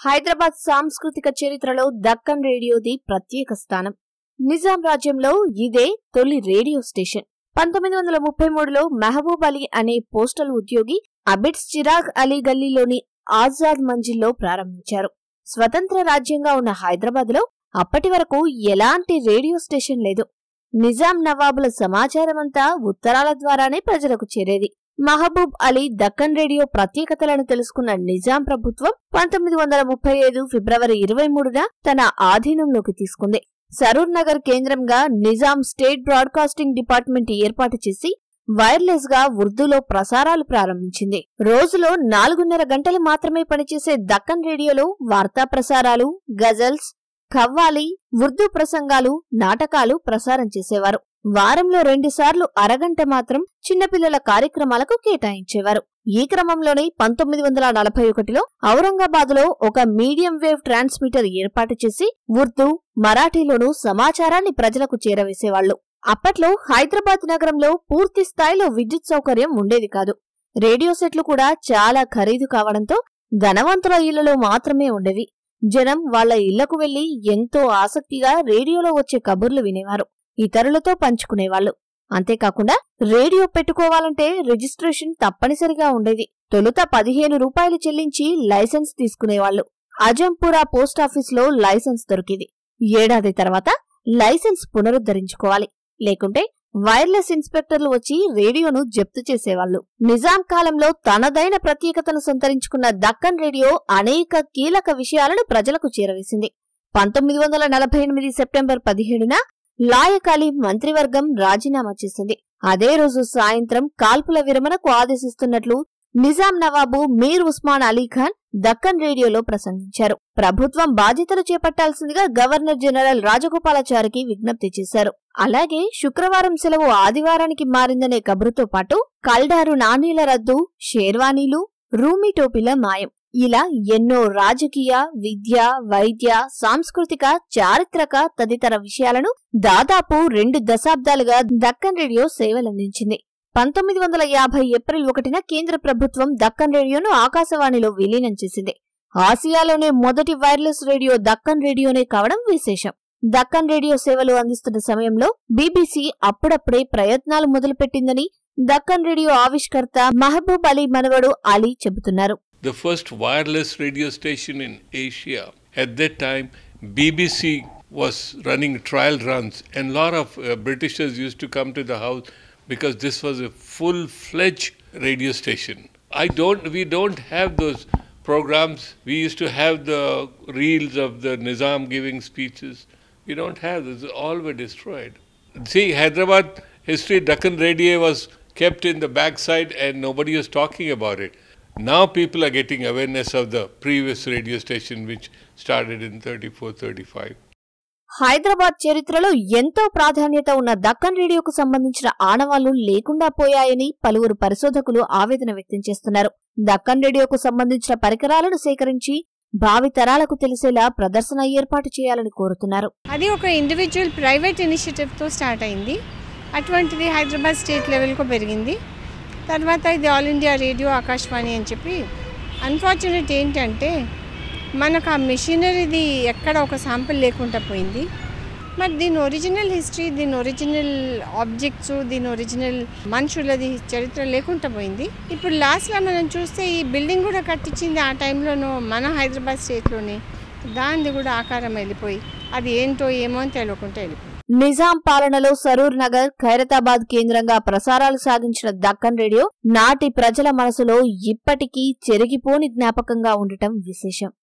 హైదరాబాద్ సాంస్కృతిక చరిత్రలో దక్కన్ రేడియోది ప్రత్యేక స్థానం నిజాం రాజ్యంలో ఇదే తొలి రేడియో స్టేషన్ పంతొమ్మిది వందల ముప్పై మూడులో మెహబూబ్ అలీ అనే పోస్టల్ ఉద్యోగి అబిడ్స్ చిరాగ్ అలీ గల్లీలోని ఆజాద్ మంజిల్లో ప్రారంభించారు స్వతంత్ర రాజ్యంగా ఉన్న హైదరాబాద్ లో అప్పటి వరకు ఎలాంటి రేడియో స్టేషన్ లేదు నిజాం నవాబుల సమాచారమంతా ఉత్తరాల ద్వారానే ప్రజలకు చేరేది మహబూబ్ అలీ దక్కన్ రేడియో ప్రత్యేకతలను తెలుసుకున్న నిజాం ప్రభుత్వం పంతొమ్మిది వందల ముప్పై ఐదు ఫిబ్రవరి ఇరవై మూడున తన ఆధీనంలోకి తీసుకుంది సరూర్ నగర్ కేంద్రంగా నిజాం స్టేట్ బ్రాడ్కాస్టింగ్ డిపార్ట్మెంట్ ఏర్పాటు చేసి వైర్లెస్ గా ఉర్దూలో ప్రసారాలు ప్రారంభించింది రోజులో నాలుగున్నర గంటలు మాత్రమే పనిచేసే దక్కన్ రేడియోలో వార్తా ప్రసారాలు గజల్స్ ఖవ్వాలి ఉర్దూ ప్రసంగాలు నాటకాలు ప్రసారం చేసేవారు వారంలో రెండుసార్లు అరగంట మాత్రం చిన్నపిల్లల కార్యక్రమాలకు కేటాయించేవారు ఈ క్రమంలోనే పంతొమ్మిది వందల నలభై ఒకటిలో ఔరంగాబాద్లో ఒక మీడియం వేవ్ ట్రాన్స్మిటర్ ఏర్పాటు చేసి ఉర్దూ మరాఠీలోనూ సమాచారాన్ని ప్రజలకు చేరవేసేవాళ్లు అప్పట్లో హైదరాబాద్ నగరంలో పూర్తి స్థాయిలో విద్యుత్ సౌకర్యం ఉండేది కాదు రేడియో సెట్లు కూడా చాలా ఖరీదు కావడంతో ధనవంతుల ఇళ్లలో మాత్రమే ఉండేవి జనం వాళ్ల ఇళ్లకు వెళ్లి ఎంతో ఆసక్తిగా రేడియోలో వచ్చే కబుర్లు వినేవారు ఇతరులతో పంచుకునేవాళ్లు అంతేకాకుండా రేడియో పెట్టుకోవాలంటే రిజిస్ట్రేషన్ తప్పనిసరిగా ఉండేది తొలుత పదిహేను రూపాయలు చెల్లించి లైసెన్స్ తీసుకునేవాళ్లు అజంపురా పోస్టాఫీసులో లైసెన్స్ దొరికింది ఏడాది తర్వాత లైసెన్స్ పునరుద్ధరించుకోవాలి లేకుంటే వైర్లెస్ ఇన్స్పెక్టర్లు వచ్చి రేడియోను జప్తు చేసేవాళ్లు నిజాం కాలంలో తనదైన ప్రత్యేకతను సంతరించుకున్న దక్కన్ రేడియో అనేక కీలక విషయాలను ప్రజలకు చేరవేసింది పంతొమ్మిది వందల నలభై ఎనిమిది సెప్టెంబర్ పదిహేడున లాయకాలి మంత్రివర్గం రాజీనామా చేసింది అదే రోజు సాయంత్రం కాల్పుల విరమణకు ఆదేశిస్తున్నట్లు నిజాం నవాబు మీర్ ఉస్మాన్ అలీ ఖాన్ దక్కన్ రేడియోలో ప్రసంగించారు ప్రభుత్వం బాధ్యతలు చేపట్టాల్సిందిగా గవర్నర్ జనరల్ రాజగోపాలాచారికి విజ్ఞప్తి చేశారు అలాగే శుక్రవారం సెలవు ఆదివారానికి మారిందనే కబురుతో పాటు కల్డారు నాణేల రద్దు షేర్వానీలు రూమీ టోపీల మాయం ఇలా ఎన్నో రాజకీయ విద్య వైద్య సాంస్కృతిక చారిత్రక తదితర విషయాలను దాదాపు రెండు దశాబ్దాలుగా దక్కన్ రేడియో సేవలందించింది పంతొమ్మిది వందల యాభై ఏప్రిల్ ఒకటిన కేంద్ర ప్రభుత్వం దక్కన్ రేడియోను ఆకాశవాణిలో విలీనం చేసింది ఆసియాలోనే మొదటి వైర్లెస్ రేడియో దక్కన్ రేడియోనే కావడం విశేషం దక్కన్ రేడియో సేవలు అందిస్తున్న సమయంలో బీబీసీ అప్పుడప్పుడే ప్రయత్నాలు మొదలుపెట్టిందని దక్కన్ రేడియో ఆవిష్కర్త మహబూబ్ అలీ మనవడు అలీ చెబుతున్నారు the first wireless radio station in Asia. At that time, BBC was running trial runs, and a lot of uh, Britishers used to come to the house because this was a full-fledged radio station. I don't. We don't have those programs. We used to have the reels of the Nizam giving speeches. We don't have this. All were destroyed. See, Hyderabad history, Deccan Radio was kept in the backside, and nobody was talking about it. Now people are getting awareness of the previous radio station which started in 34 35. Hyderabad చరిత్రలో ఎంతో ప్రాధాన్యత ఉన్న దక్కన్ రేడియోకు సంబంధించిన ఆనవాళ్లు లేకుండా పోయాయని పలువురు పరిశోధకులు ఆవేదన వ్యక్తం చేస్తున్నారు దక్కన్ రేడియోకు సంబంధించిన పరికరాలను సేకరించి భావి తరాలకు తెలిసేలా ప్రదర్శన ఏర్పాటు చేయాలని కోరుతున్నారు అది ఒక ఇండివిజువల్ ప్రైవేట్ ఇనిషియేటివ్తో స్టార్ట్ అయింది అటువంటిది హైదరాబాద్ స్టేట్ లెవెల్కు పెరిగింది తర్వాత ఇది ఆల్ ఇండియా రేడియో ఆకాశవాణి అని చెప్పి అన్ఫార్చునేట్ ఏంటంటే మనకు ఆ మిషనరీది ఎక్కడ ఒక శాంపుల్ లేకుండా పోయింది మరి దీని ఒరిజినల్ హిస్టరీ దీని ఒరిజినల్ ఆబ్జెక్ట్స్ దీని ఒరిజినల్ మనుషులది చరిత్ర లేకుండా పోయింది ఇప్పుడు లాస్ట్లో మనం చూస్తే ఈ బిల్డింగ్ కూడా కట్టించింది ఆ టైంలోనూ మన హైదరాబాద్ స్టేట్లోనే దానిది కూడా ఆకారం వెళ్ళిపోయి అది ఏంటో ఏమో అని తెలియకుండా వెళ్ళిపోయింది నిజాం పాలనలో సరూర్ నగర్ ఖైరతాబాద్ కేంద్రంగా ప్రసారాలు సాగించిన దక్కన్ రేడియో నాటి ప్రజల మనసులో ఇప్పటికీ చెరిగిపోని జ్ఞాపకంగా ఉండటం విశేషం